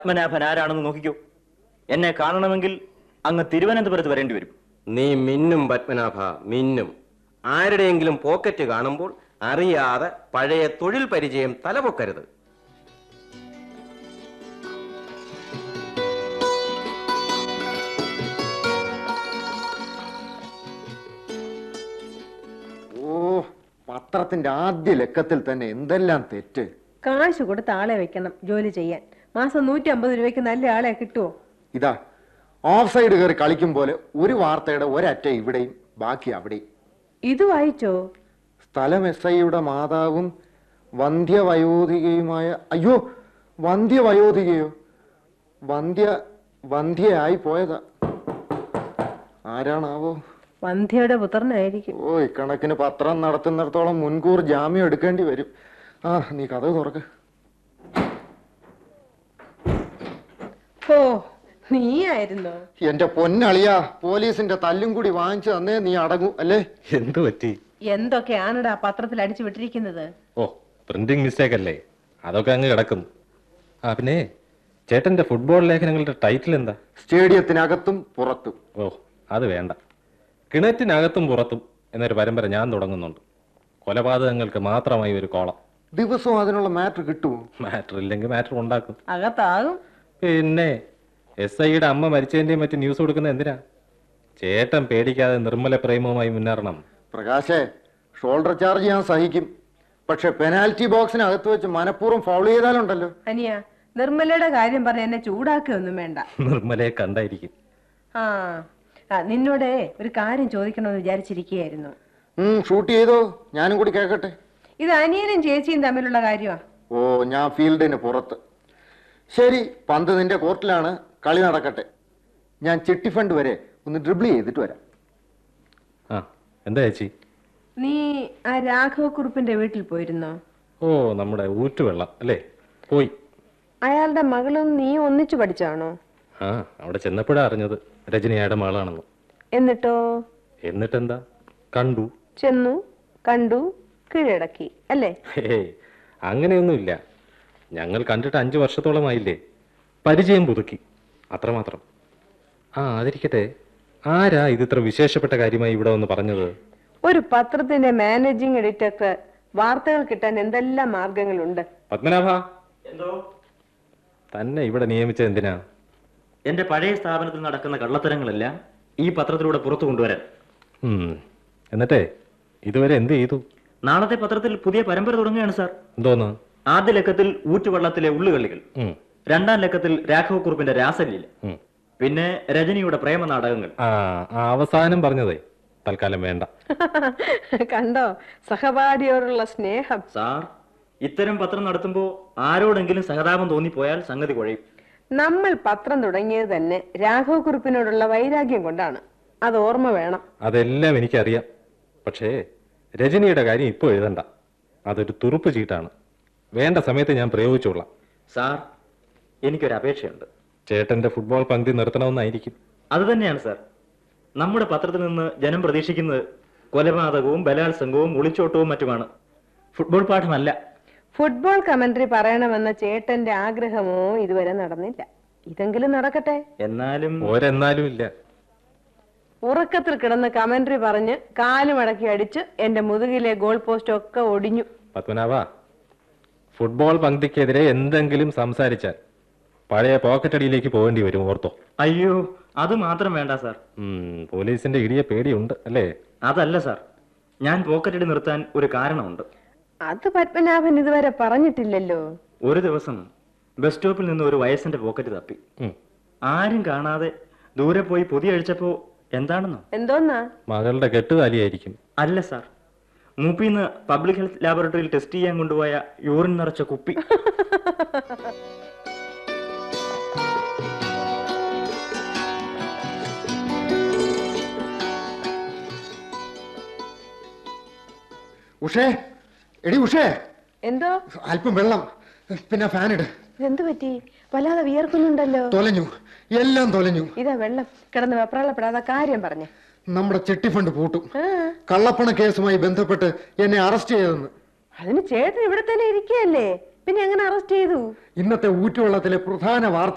പത്മനാഭൻ ആരാണെന്ന് നോക്കിക്കോ എന്നെ കാണണമെങ്കിൽ അങ്ങ് തിരുവനന്തപുരത്ത് വരേണ്ടി വരും നീ മിന്നും പത്മനാഭ മിന്നും ആരുടെയെങ്കിലും പോക്കറ്റ് കാണുമ്പോൾ അറിയാതെ പഴയ തൊഴിൽ പരിചയം തലപൊക്കരുത് ഓ പത്രത്തിന്റെ ആദ്യ ലക്കത്തിൽ തന്നെ എന്തെല്ലാം തെറ്റ് കാശ് കൊടുത്ത് ആളെ വെക്കണം ജോലി ചെയ്യാൻ മാസം നൂറ്റി അമ്പത് രൂപയ്ക്ക് നല്ല ആളെ കിട്ടുമോ ഇതാ ഓഫ് സൈഡ് കയറി കളിക്കും പോലെ ഒരു വാർത്തയുടെ ഒരറ്റ ഇവിടെയും ബാക്കി അവിടെയും ഇത് വായിച്ചോ സ്ഥലം എസ് ഐയുടെ മാതാവും വന്ധ്യവയോധികയുമായ അയ്യോ വന്ധ്യവയോധികയോ വന്ധ്യ വന്ധ്യയായി പോയതാ ആരാണാവോ വന്ധ്യയുടെ പുത്രനായിരിക്കും ഓ ഇക്കണക്കിന് പത്രം നടത്തുന്നിടത്തോളം മുൻകൂർ ജാമ്യം എടുക്കേണ്ടി വരും ആ നീ കഥ തുറക്ക് ഓ നീയായിരുന്നോ എന്റെ പൊന്നളിയാ പോലീസിന്റെ തല്ലും കൂടി വാങ്ങിച്ചു തന്നേ നീ അടങ്ങൂ അല്ലേ എന്തു പറ്റി എന്തൊക്കെയാണടാ പത്രത്തിൽ അടിച്ചു വിട്ടിരിക്കുന്നത് ഓ പ്രിന്റിംഗ് മിസ്റ്റേക്ക് അല്ലേ അതൊക്കെ അങ്ങ് കിടക്കുന്നു ആ പിന്നെ ചേട്ടന്റെ ഫുട്ബോൾ ലേഖനങ്ങളുടെ ടൈറ്റിൽ എന്താ സ്റ്റേഡിയത്തിനകത്തും പുറത്തും ഓ അത് വേണ്ട കിണറ്റിനകത്തും പുറത്തും എന്നൊരു പരമ്പര ഞാൻ തുടങ്ങുന്നുണ്ട് കൊലപാതകങ്ങൾക്ക് മാത്രമായി ഒരു കോളം ദിവസവും അതിനുള്ള മാറ്റർ കിട്ടുമോ മാറ്റർ ഇല്ലെങ്കിൽ മാറ്റർ ഉണ്ടാക്കും അകത്താകും പിന്നെ എസ് ഐയുടെ അമ്മ മരിച്ചതിന്റെയും മറ്റു ന്യൂസ് കൊടുക്കുന്ന എന്തിനാ ചേട്ടൻ പേടിക്കാതെ നിർമ്മല പ്രേമവുമായി മുന്നേറണം പ്രകാശേ ഷോൾഡർ ചാർജ് ഞാൻ സഹിക്കും പക്ഷെ പെനാൽറ്റി ബോക്സിനകത്ത് വെച്ച് മനഃപൂർവ്വം ഫൗൾ ചെയ്താലുണ്ടല്ലോ അനിയ നിർമ്മലയുടെ കാര്യം പറഞ്ഞ് എന്നെ ചൂടാക്കുകയൊന്നും വേണ്ട നിർമ്മലയെ കണ്ടായിരിക്കും ആ ആ, നിന്നോട് ഒരു കാര്യം ചോദിക്കണമെന്ന് വിചാരിച്ചിരിക്കുകയായിരുന്നു ഉം ഷൂട്ട് ചെയ്തോ ഞാനും കൂടി കേൾക്കട്ടെ ഇത് അനിയനും ചേച്ചിയും തമ്മിലുള്ള കാര്യമാ ഓ ഞാൻ ഫീൽഡിന് പുറത്ത് ശരി പന്ത് നിന്റെ കോർട്ടിലാണ് കളി നടക്കട്ടെ ഞാൻ ചിട്ടി ഫണ്ട് വരെ ഒന്ന് ഡ്രിബിൾ ചെയ്തിട്ട് വരാം ആ എന്താ ചേച്ചി നീ ആ രാഘവക്കുറുപ്പിന്റെ വീട്ടിൽ പോയിരുന്നോ ഓ നമ്മുടെ ഊറ്റുവെള്ളം അല്ലേ പോയി അയാളുടെ മകളും നീ ഒന്നിച്ചു പഠിച്ചാണോ ആ അവിടെ ചെന്നപ്പോഴാ അറിഞ്ഞത് രജനിയുടെ മകളാണെന്ന് എന്നിട്ടോ എന്നിട്ടെന്താ കണ്ടു ചെന്നു കണ്ടു കീഴടക്കി അല്ലേ ഹേ അങ്ങനെയൊന്നുമില്ല ഞങ്ങൾ കണ്ടിട്ട് അഞ്ചു വർഷത്തോളമായില്ലേ പരിചയം പുതുക്കി അത്രമാത്രം ആ അതിരിക്കട്ടെ ആരാ ഇതിത്ര വിശേഷപ്പെട്ട കാര്യമായി ഇവിടെ വന്ന് പറഞ്ഞത് ഒരു പത്രത്തിന്റെ മാനേജിംഗ് എഡിറ്റർക്ക് വാർത്തകൾ കിട്ടാൻ എന്തെല്ലാം മാർഗങ്ങളുണ്ട് പത്മനാഭ എന്തോ തന്നെ ഇവിടെ നിയമിച്ചത് എന്തിനാ എന്റെ പഴയ സ്ഥാപനത്തിൽ നടക്കുന്ന കള്ളത്തരങ്ങളെല്ലാം ഈ പത്രത്തിലൂടെ പുറത്തു കൊണ്ടുവരാൻ ഉം. എന്നിട്ടേ ഇതുവരെ എന്ത് ചെയ്തു നാളത്തെ പത്രത്തിൽ പുതിയ പരമ്പര തുടങ്ങുകയാണ് സാർ എന്തോന്ന് ആദ്യ ലക്കത്തിൽ ഊറ്റുവള്ളത്തിലെ ഉള്ളുകള്ളികൾ ഉം. രണ്ടാം ലക്കത്തിൽ രാഘവക്കുറുപ്പിന്റെ രാസലീല ഉം. പിന്നെ രജനിയുടെ പ്രേമ നാടകങ്ങൾ ആ ആ അവസാനം പറഞ്ഞതേ തൽക്കാലം വേണ്ട കണ്ടോ സഹപാഠിയോടുള്ള സ്നേഹം സാർ ഇത്തരം പത്രം നടത്തുമ്പോൾ ആരോടെങ്കിലും സഹതാപം തോന്നിപ്പോയാൽ സംഗതി കുഴയും നമ്മൾ പത്രം തുടങ്ങിയത് തന്നെ രാഘവക്കുറുപ്പിനോടുള്ള വൈരാഗ്യം കൊണ്ടാണ് അത് ഓർമ്മ വേണം അതെല്ലാം എനിക്കറിയാം പക്ഷേ രജനിയുടെ കാര്യം ഇപ്പോൾ എഴുതണ്ട അതൊരു തുറുപ്പ് ചീട്ടാണ് വേണ്ട സമയത്ത് ഞാൻ പ്രയോഗിച്ചോളാം സാർ എനിക്കൊരു അപേക്ഷയുണ്ട് ചേട്ടന്റെ ഫുട്ബോൾ പങ്ക്തി നിർത്തണമെന്നായിരിക്കും അത് തന്നെയാണ് സാർ നമ്മുടെ പത്രത്തിൽ നിന്ന് ജനം പ്രതീക്ഷിക്കുന്നത് കൊലപാതകവും ബലാത്സംഗവും ഒളിച്ചോട്ടവും മറ്റുമാണ് ഫുട്ബോൾ പാഠമല്ല ഫുട്ബോൾ കമന്ററി പറയണമെന്ന ചേട്ടന്റെ ആഗ്രഹമോ ഇതുവരെ നടന്നില്ല ഇതെങ്കിലും നടക്കട്ടെ എന്നാലും ഒരെന്നാലും ഇല്ല ഉറക്കത്തിൽ കിടന്ന് കമന്ററി പറഞ്ഞ് കാലുമടക്കി അടിച്ച് എന്റെ മുതുകിലെ ഗോൾ പോസ്റ്റ് ഒക്കെ ഒടിഞ്ഞു പത്മനാഭ ഫുട്ബോൾ പങ്ക്തിക്കെതിരെ എന്തെങ്കിലും സംസാരിച്ചാൽ പഴയ പോക്കറ്റടിയിലേക്ക് പോകേണ്ടി വരും ഓർത്തോ അയ്യോ അത് മാത്രം വേണ്ട സാർ ഉം, പോലീസിന്റെ ഇടിയെ പേടിയുണ്ട് അല്ലേ അതല്ല സാർ ഞാൻ പോക്കറ്റടി നിർത്താൻ ഒരു കാരണമുണ്ട് അത് പത്മനാഭൻ ഇതുവരെ പറഞ്ഞിട്ടില്ലല്ലോ ഒരു ദിവസം ബസ് സ്റ്റോപ്പിൽ നിന്ന് ഒരു വയസ്സിന്റെ പോക്കറ്റ് തപ്പി ഉം. ആരും കാണാതെ ദൂരെ പോയി പൊതി അഴിച്ചപ്പോ എന്താണെന്നോ എന്തോന്നാ മകളുടെ കെട്ടുതാലിയായിരിക്കും അല്ല സാർ മൂപ്പിന്ന് പബ്ലിക് ഹെൽത്ത് ലാബോറട്ടറിയിൽ ടെസ്റ്റ് ചെയ്യാൻ കൊണ്ടുപോയ യൂറിൻ നിറച്ച കുപ്പി ഉഷേ എടി ഉഷേ എന്തോ അല്പം വെള്ളം പിന്നെ ഫാൻ ഇട് എന്തു പറ്റി വല്ലാതെ വിയർക്കുന്നുണ്ടല്ലോ തൊലഞ്ഞു എല്ലാം തൊലഞ്ഞു ഇതാ വെള്ളം കിടന്ന് വെപ്രാളപ്പെടാതെ കാര്യം പറഞ്ഞേ നമ്മുടെ ചെട്ടി ഫണ്ട് പൂട്ടും ആ കള്ളപ്പണ കേസുമായി ബന്ധപ്പെട്ട് എന്നെ അറസ്റ്റ് ചെയ്തെന്ന് അതിന് ചേട്ടൻ ഇവിടെ തന്നെ ഇരിക്കുകയല്ലേ പിന്നെ എങ്ങനെ അറസ്റ്റ് ചെയ്തു ഇന്നത്തെ ഊറ്റുവെള്ളത്തിലെ പ്രധാന വാർത്ത